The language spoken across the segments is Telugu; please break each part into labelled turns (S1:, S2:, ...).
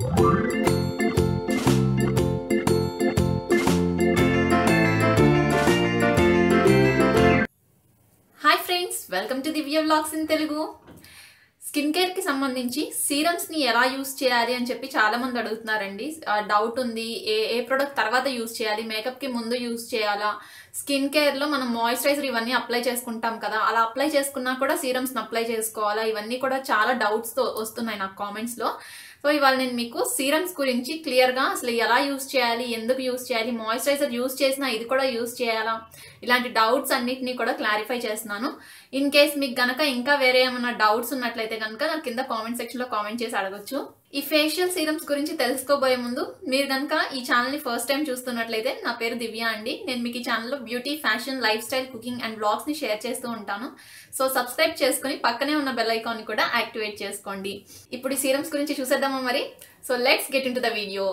S1: hi friends welcome to Divya vlogs in Telugu skin care కి సంబంధించి సీరమ్స్ ని ఎలా యూస్ చేయాలి అని చెప్పి చాలా మంది అడుగుతున్నారండి డౌట్ ఉంది ఏ ఏ ప్రొడక్ట్ తర్వాత యూస్ చేయాలి మేకప్ కి ముందు యూస్ చేయాలా స్కిన్ కేర్ లో మనం మాయిశ్చరైజర్ ఇవన్నీ అప్లై చేసుకుంటాం కదా అలా అప్లై చేసుకున్నా కూడా సీరమ్స్ అప్లై చేసుకోవాలా ఇవన్నీ కూడా చాలా డౌట్స్ తో వస్తున్నాయి నాకు కామెంట్స్ లో సో ఇవాళ నేను మీకు సీరమ్స్ గురించి క్లియర్ గా అసలు ఎలా యూస్ చేయాలి ఎందుకు యూస్ చేయాలి మాయిశ్చరైజర్ యూస్ చేసినా ఇది కూడా యూస్ చేయాలా ఇలాంటి డౌట్స్ అన్నిటినీ కూడా క్లారిఫై చేస్తున్నాను ఇన్ కేస్ మీకు గనక ఇంకా వేరే ఏమైనా డౌట్స్ ఉన్నట్లయితే కనుక నాకు కింద కామెంట్ సెక్షన్ లో కామెంట్ చేసి అడగొచ్చు ఈ ఫేషియల్ సీరమ్స్ గురించి తెలుసుకోబోయే ముందు మీరు కనుక ఈ ఛానల్ ని ఫస్ట్ టైం చూస్తున్నట్లయితే నా పేరు దివ్య అండి నేను మీకు ఈ ఛానల్లో beauty fashion lifestyle cooking and blogs ని షేర్ చేస్తూ ఉంటాను సో సబ్స్క్రైబ్ చేసుకుని పక్కనే ఉన్న బెల్ ఐకాన్ ని కూడా యాక్టివేట్ చేసుకోండి ఇప్పుడు ఈ సీరమ్స్ గురించి చూసేద్దామా మరి so let's get into the video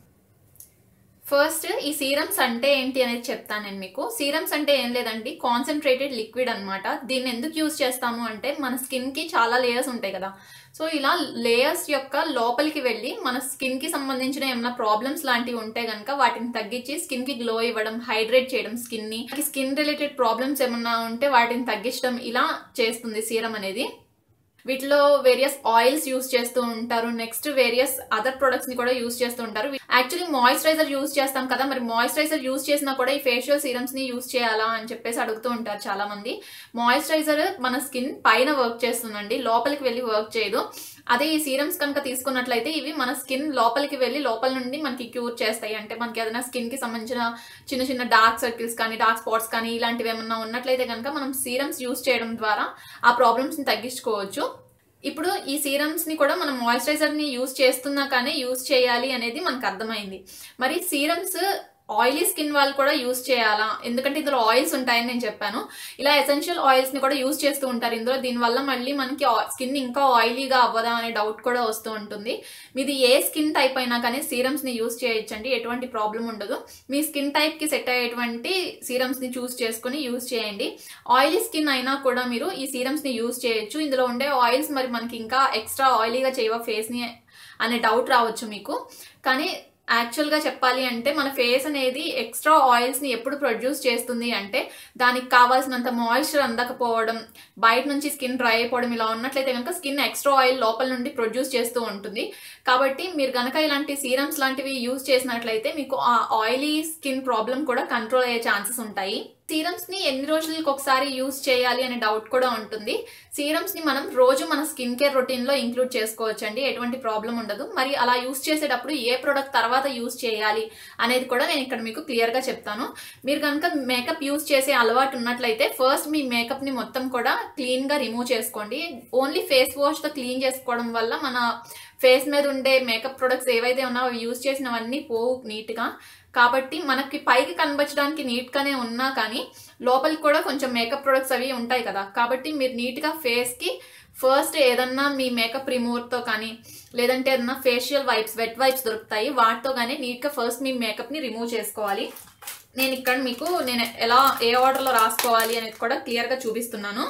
S1: first ఈ సీరమ్స్ అంటే ఏంటి అనేది చెప్తాను నేను మీకు సీరమ్స్ అంటే ఏం లేదండి కాన్సన్ట్రేటెడ్ లిక్విడ్ అనమాట దీన్ని ఎందుకు యూజ్ చేస్తాము అంటే మన స్కిన్ కి చాలా లేయర్స్ ఉంటాయి కదా సో ఇలా లేయర్స్ యొక్క లోపలికి వెళ్ళి మన స్కిన్ కి సంబంధించిన ఏమైనా ప్రాబ్లమ్స్ లాంటివి ఉంటే కనుక వాటిని తగ్గించి స్కిన్ కి గ్లో ఇవ్వడం హైడ్రేట్ చేయడం స్కిన్ ని స్కిన్ రిలేటెడ్ ప్రాబ్లమ్స్ ఏమన్నా ఉంటే వాటిని తగ్గించడం ఇలా చేస్తుంది సీరం అనేది వీటిలో వేరియస్ ఆయిల్స్ యూస్ చేస్తూ ఉంటారు నెక్స్ట్ వేరియస్ అదర్ ప్రొడక్ట్స్ ని కూడా యూస్ చేస్తూ ఉంటారు యాక్చువల్లీ మాయిశ్చరైజర్ యూస్ చేస్తాం కదా మరి మాయిశ్చరైజర్ యూస్ చేసినా కూడా ఈ ఫేషియల్ సీరమ్స్ ని యూస్ చేయాలా అని చెప్పేసి అడుగుతూ ఉంటారు చాలా మంది మాయిశ్చరైజర్ మన స్కిన్ పైన వర్క్ చేస్తుందండి లోపలికి వెళ్ళి వర్క్ చేయదు అదే ఈ సీరమ్స్ కనుక తీసుకున్నట్లయితే ఇవి మన స్కిన్ లోపలికి వెళ్ళి లోపల నుండి మనకి క్యూర్ చేస్తాయి అంటే మనకి ఏదైనా స్కిన్ కి సంబంధించిన చిన్న చిన్న డార్క్ సర్కిల్స్ కానీ డార్క్ స్పాట్స్ కానీ ఇలాంటివి ఏమన్నా ఉన్నట్లయితే కనుక మనం సీరమ్స్ యూస్ చేయడం ద్వారా ఆ ప్రాబ్లమ్స్ ని తగ్గించుకోవచ్చు ఇప్పుడు ఈ సీరమ్స్ ని కూడా మనం మాయిశ్చరైజర్ ని యూస్ చేస్తున్నా కానీ యూస్ చేయాలి అనేది మనకు అర్థమైంది మరి సీరమ్స్ ఆయిలీ స్కిన్ వాళ్ళు కూడా యూస్ చేయాలా ఎందుకంటే ఇందులో ఆయిల్స్ ఉంటాయని నేను చెప్పాను ఇలా ఎసెన్షియల్ ఆయిల్స్ ని కూడా యూస్ చేస్తూ ఉంటారు ఇందులో దీనివల్ల మళ్ళీ మనకి స్కిన్ ఇంకా ఆయిలీగా అవ్వదా అనే డౌట్ కూడా వస్తూ ఉంటుంది మీది ఏ స్కిన్ టైప్ అయినా కానీ సీరమ్స్ ని యూస్ చేయొచ్చండి ఎటువంటి ప్రాబ్లం ఉండదు మీ స్కిన్ టైప్ కి సెట్ అయ్యేటువంటి సీరమ్స్ ని చూస్ చేసుకుని యూస్ చేయండి ఆయిలీ స్కిన్ అయినా కూడా మీరు ఈ సీరమ్స్ ని యూస్ చేయొచ్చు ఇందులో ఉండే ఆయిల్స్ మరి మనకి ఇంకా ఎక్స్ట్రా ఆయిలీగా చేయవా ఫేస్ ని అనే డౌట్ రావచ్చు మీకు కానీ యాక్చువల్గా చెప్పాలి అంటే మన ఫేస్ అనేది ఎక్స్ట్రా ఆయిల్స్ని ఎప్పుడు ప్రొడ్యూస్ చేస్తుంది అంటే దానికి కావాల్సినంత మాయిశ్చర్ అందకపోవడం బయట నుంచి స్కిన్ డ్రై అయిపోవడం ఇలా ఉన్నట్లయితే కనుక స్కిన్ ఎక్స్ట్రా ఆయిల్ లోపల నుండి ప్రొడ్యూస్ చేస్తూ ఉంటుంది కాబట్టి మీరు కనుక ఇలాంటి సీరమ్స్ లాంటివి యూజ్ చేసినట్లయితే మీకు ఆ ఆయిలీ స్కిన్ ప్రాబ్లం కూడా కంట్రోల్ అయ్యే ఛాన్సెస్ ఉంటాయి సీరమ్స్ ని ఎన్ని రోజులకి ఒకసారి యూజ్ చేయాలి అనే డౌట్ కూడా ఉంటుంది సీరమ్స్ ని మనం రోజు మన స్కిన్ కేర్ రొటీన్ లో ఇంక్లూడ్ చేసుకోవచ్చు అండి ఎటువంటి ప్రాబ్లం ఉండదు మరి అలా యూజ్ చేసేటప్పుడు ఏ ప్రొడక్ట్ తర్వాత యూజ్ చేయాలి అనేది కూడా నేను ఇక్కడ మీకు క్లియర్ గా చెప్తాను మీరు కనుక మేకప్ యూజ్ చేసే అలవాటు ఉన్నట్లయితే ఫస్ట్ మీ మేకప్ ని మొత్తం కూడా క్లీన్ గా రిమూవ్ చేసుకోండి ఓన్లీ ఫేస్ వాష్ తో క్లీన్ చేసుకోవడం వల్ల మన ఫేస్ మీద ఉండే మేకప్ ప్రొడక్ట్స్ ఏవైతే ఉన్నావో అవి యూజ్ చేసినవన్నీ పోవు నీట్గా కాబట్టి మనకి పైకి కనిపించడానికి నీట్గానే ఉన్నా కానీ లోపలికి కూడా కొంచెం మేకప్ ప్రొడక్ట్స్ అవి ఉంటాయి కదా కాబట్టి మీరు నీట్గా ఫేస్కి ఫస్ట్ ఏదన్నా మీ మేకప్ రిమూవర్తో కానీ లేదంటే ఏదన్నా ఫేషియల్ వైప్స్ వెట్ వైప్స్ దొరుకుతాయి వాటితో కానీ నీట్గా ఫస్ట్ మీ మేకప్ని రిమూవ్ చేసుకోవాలి నేను ఇక్కడ మీకు నేను ఎలా ఏ ఆర్డర్లో రాసుకోవాలి అనేది కూడా క్లియర్గా చూపిస్తున్నాను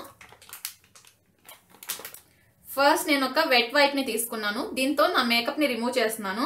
S1: ఫస్ట్ నేను ఒక వెట్ వైప్ని తీసుకున్నాను దీంతో నా మేకప్ని రిమూవ్ చేస్తున్నాను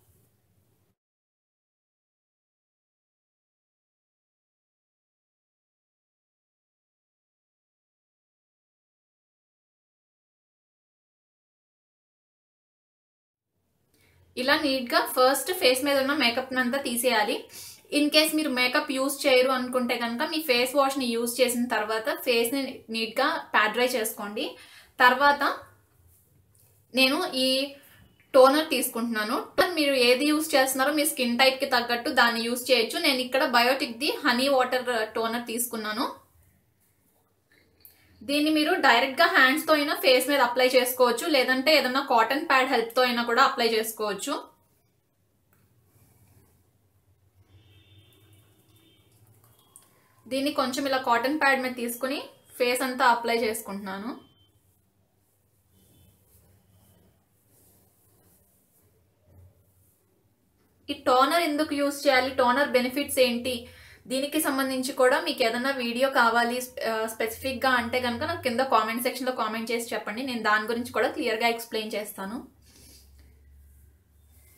S1: ఇలా నీట్గా ఫస్ట్ ఫేస్ మీద ఉన్న మేకప్ అంతా తీసేయాలి ఇన్ కేస్ మీరు మేకప్ యూస్ చేయరు అనుకుంటే కనుక మీ ఫేస్ వాష్ని యూస్ చేసిన తర్వాత ఫేస్ని నీట్గా ప్యాడ్రై చేసుకోండి తర్వాత నేను ఈ టోనర్ తీసుకుంటున్నాను మీరు ఏది యూస్ చేస్తున్నారో మీ స్కిన్ టైప్కి తగ్గట్టు దాన్ని యూస్ చేయొచ్చు నేను ఇక్కడ బయోటిక్ది హనీ వాటర్ టోనర్ తీసుకున్నాను దీన్ని మీరు డైరెక్ట్ గా హ్యాండ్స్ తో అయినా ఫేస్ మీద అప్లై చేసుకోవచ్చు లేదంటే ఏదన్నా కాటన్ ప్యాడ్ హెల్ప్ తో అయినా కూడా అప్లై చేసుకోవచ్చు దీన్ని కొంచెం ఇలా కాటన్ ప్యాడ్ మీద తీసుకుని ఫేస్ అంతా అప్లై చేసుకుంటున్నాను ఈ టోనర్ ఎందుకు యూస్ చేయాలి టోనర్ బెనిఫిట్స్ ఏంటి దీనికి సంబంధించి కూడా మీకు ఏదైనా వీడియో కావాలి స్పెసిఫిక్గా అంటే కనుక నాకు కింద కామెంట్ సెక్షన్లో కామెంట్ చేసి చెప్పండి నేను దాని గురించి కూడా క్లియర్గా ఎక్స్ప్లెయిన్ చేస్తాను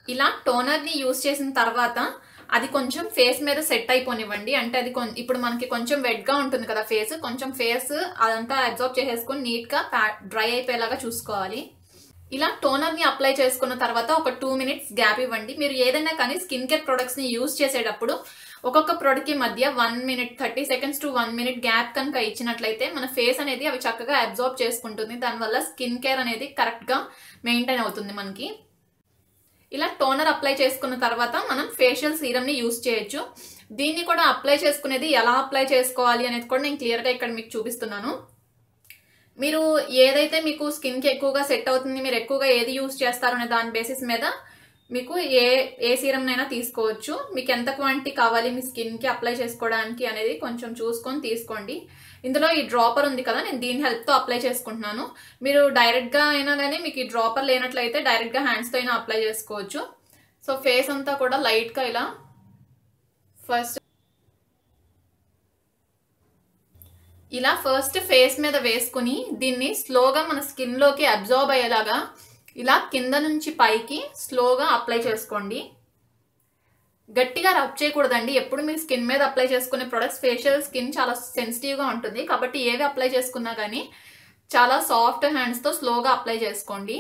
S1: ఇలా టోనర్ని యూస్ చేసిన తర్వాత అది కొంచెం ఫేస్ మీద సెట్ అయిపోనివ్వండి అంటే అది కొం- ఇప్పుడు మనకి కొంచెం వెట్గా ఉంటుంది కదా ఫేస్ కొంచెం ఫేస్ అదంతా అబ్జర్వ్ చేసేసుకొని నీట్గా డ్రై అయిపోయేలాగా చూసుకోవాలి ఇలా టోనర్ని అప్లై చేసుకున్న తర్వాత ఒక టూ మినిట్స్ గ్యాప్ ఇవ్వండి మీరు ఏదైనా కానీ స్కిన్ కేర్ ప్రొడక్ట్స్ని యూస్ చేసేటప్పుడు ఒక్కొక్క ప్రోడక్ట్ కి మధ్య one minute thirty seconds to one minute gap కనుక ఇచ్చినట్లయితే మన ఫేస్ అనేది అవి చక్కగా అబ్జార్బ్ చేసుకుంటుంది దానివల్ల స్కిన్ కేర్ అనేది కరెక్ట్గా మెయింటైన్ అవుతుంది మనకి ఇలా టోనర్ అప్లై చేసుకున్న తర్వాత మనం ఫేషియల్ సీరమ్ని యూస్ చేయొచ్చు దీన్ని కూడా అప్లై చేసుకునేది ఎలా అప్లై చేసుకోవాలి అనేది కూడా నేను క్లియర్గా ఇక్కడ మీకు చూపిస్తున్నాను మీరు ఏదైతే మీకు స్కిన్కి ఎక్కువగా సెట్ అవుతుంది మీరు ఎక్కువగా ఏది యూస్ చేస్తారు అనే దాని బేసిస్ మీద మీకు ఏ ఏ సీరమ్నైనా తీసుకోవచ్చు మీకు ఎంత క్వాంటిటీ కావాలి మీ స్కిన్కి అప్లై చేసుకోవడానికి అనేది కొంచెం చూసుకొని తీసుకోండి ఇందులో ఈ డ్రాపర్ ఉంది కదా నేను దీని హెల్ప్తో అప్లై చేసుకుంటున్నాను మీరు డైరెక్ట్గా అయినా కానీ మీకు ఈ డ్రాపర్ లేనట్లయితే డైరెక్ట్గా హ్యాండ్స్తో అయినా అప్లై చేసుకోవచ్చు సో ఫేస్ అంతా కూడా లైట్గా ఇలా ఫస్ట్ ఇలా ఫస్ట్ ఫేస్ మీద వేసుకుని దీన్ని స్లోగా మన స్కిన్ లోకి అబ్జార్బ్ అయ్యేలాగా ఇలా కింద నుంచి పైకి స్లోగా అప్లై చేసుకోండి గట్టిగా రబ్ చేయకూడదండి ఎప్పుడు మీరు స్కిన్ మీద అప్లై చేసుకునే ప్రొడక్ట్స్ ఫేషియల్ స్కిన్ చాలా సెన్సిటివ్గా ఉంటుంది కాబట్టి ఏవి అప్లై చేసుకున్నా కానీ చాలా సాఫ్ట్ హ్యాండ్స్తో స్లోగా అప్లై చేసుకోండి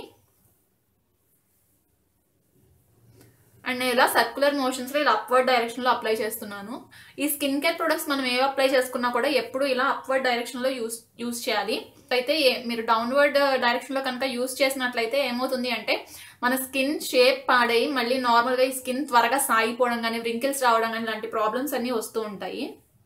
S1: అండ్ నేను ఇలా సర్క్యులర్ మోషన్స్లో ఇలా అప్వర్డ్ డైరెక్షన్లో అప్లై చేస్తున్నాను ఈ స్కిన్ కేర్ ప్రొడక్ట్స్ మనం ఏవి అప్లై చేసుకున్నా కూడా ఎప్పుడు ఇలా అప్వర్డ్ డైరెక్షన్లో యూస్ యూస్ చేయాలి అయితే ఏ- మీరు డౌన్వర్డ్ డైరెక్షన్లో కనుక యూస్ చేసినట్లయితే ఏమవుతుంది అంటే మన స్కిన్ షేప్ పాడై మళ్ళీ నార్మల్గా ఈ స్కిన్ త్వరగా సాగిపోవడం కానీ రింకిల్స్ రావడం కానీ ఇలాంటి ప్రాబ్లమ్స్ అన్నీ వస్తూ ఉంటాయి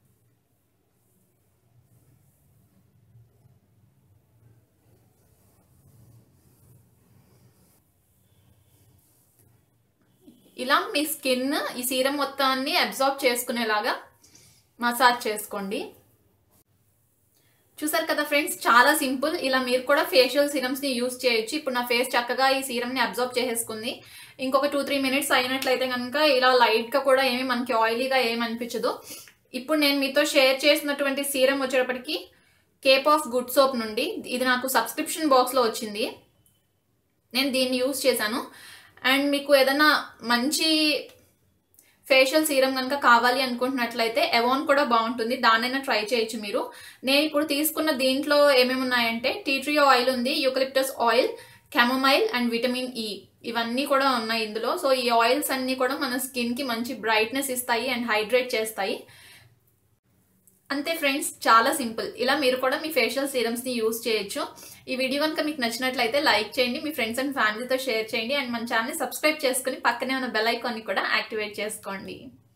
S1: ఇలా మీ స్కిన్ ఈ సీరం మొత్తాన్ని అబ్జార్బ్ చేసుకునేలాగా మసాజ్ చేసుకోండి చూసారు కదా ఫ్రెండ్స్ చాలా సింపుల్ ఇలా మీరు కూడా ఫేషియల్ సీరమ్స్ ని యూస్ చేయొచ్చు ఇప్పుడు నా ఫేస్ చక్కగా ఈ సీరం ని అబ్జర్వ్ చేసేసుకుంది ఇంకొక టూ త్రీ మినిట్స్ అయినట్లయితే కనుక ఇలా లైట్ గా కూడా ఏమి మనకి ఆయిలీగా ఏమి అనిపించదు ఇప్పుడు నేను మీతో షేర్ చేసినటువంటి సీరం వచ్చేటప్పటికి కేప్ ఆఫ్ గుడ్ సోప్ నుండి ఇది నాకు సబ్స్క్రిప్షన్ బాక్స్ లో వచ్చింది నేను దీన్ని యూస్ చేశాను అండ్ మీకు ఏదైనా మంచి ఫేషియల్ సీరం కనుక కావాలి అనుకుంటున్నట్లయితే ఎవోన్ కూడా బాగుంటుంది దానైనా ట్రై చేయొచ్చు మీరు నేను ఇప్పుడు తీసుకున్న దీంట్లో ఏమేమి ఉన్నాయంటే టీ ట్రీ ఆయిల్ ఉంది eucalyptus oil chamomile and vitamin E ఇవన్నీ కూడా ఉన్నాయి ఇందులో సో ఈ ఆయిల్స్ అన్నీ కూడా మన స్కిన్ కి మంచి బ్రైట్నెస్ ఇస్తాయి అండ్ హైడ్రేట్ చేస్తాయి అంతే ఫ్రెండ్స్ చాలా సింపుల్ ఇలా మీరు కూడా మీ ఫేషియల్ సీరమ్స్ ని యూస్ చేయొచ్చు ఈ వీడియో కనుక మీకు నచ్చినట్లయితే లైక్ చేయండి మీ ఫ్రెండ్స్ అండ్ ఫ్యామిలీతో షేర్ చేయండి అండ్ మన ఛానల్ సబ్స్క్రైబ్ చేసుకుని పక్కనే ఉన్న బెల్ ఐకాన్ని కూడా యాక్టివేట్ చేసుకోండి